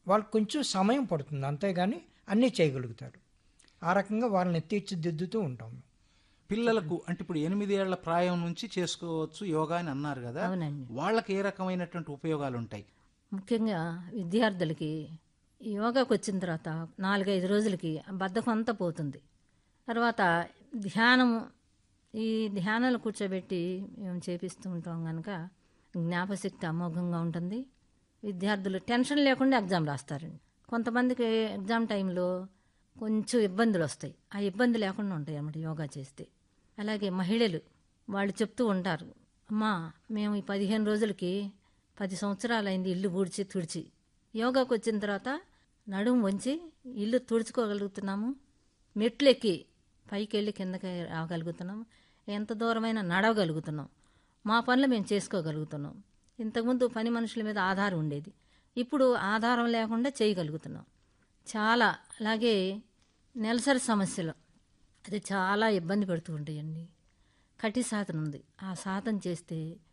వాళ్ళకి కొంచెం సమయం పడుతుంది అంతేగాని అన్నీ చేయగలుగుతారు ఆ రకంగా వాళ్ళని తీర్చిదిద్దుతూ ఉంటాం పిల్లలకు అంటే ఇప్పుడు ఎనిమిది ఏళ్ల ప్రాయం నుంచి చేసుకోవచ్చు యోగా అని అన్నారు కదా అవునండి వాళ్ళకి ఏ రకమైనటువంటి ఉపయోగాలు ఉంటాయి ముఖ్యంగా విద్యార్థులకి ఈ యోగాకు వచ్చిన తర్వాత నాలుగైదు రోజులకి ఆ బద్ధకం అంతా పోతుంది తర్వాత ధ్యానము ఈ ధ్యానాలు కూర్చోబెట్టి మేము చేపిస్తూ ఉంటాం కనుక జ్ఞాపశక్తి అమోఘంగా ఉంటుంది విద్యార్థులు టెన్షన్ లేకుండా ఎగ్జామ్ రాస్తారండి కొంతమందికి ఎగ్జామ్ టైంలో కొంచెం ఇబ్బందులు వస్తాయి ఆ ఇబ్బంది లేకుండా ఉంటాయి అన్నమాట యోగా చేస్తే అలాగే మహిళలు వాళ్ళు చెప్తూ ఉంటారు అమ్మా మేము ఈ పదిహేను రోజులకి పది సంవత్సరాలైంది ఇల్లు ఊడ్చి తుడిచి యోగాకు వచ్చిన తర్వాత నడుము వంచి ఇల్లు తుడుచుకోగలుగుతున్నాము మెట్లు ఎక్కి పైకి వెళ్ళి కిందకి రాగలుగుతున్నాం ఎంత దూరమైనా నడవగలుగుతున్నాం మా పనులు మేము చేసుకోగలుగుతున్నాం ఇంతకుముందు పని మనుషుల మీద ఆధారం ఉండేది ఇప్పుడు ఆధారం లేకుండా చేయగలుగుతున్నాం చాలా అలాగే నెలసరి సమస్యలు అది చాలా ఇబ్బంది పెడుతూ ఉంటాయండి కటి సాధన ఉంది ఆ సాధన చేస్తే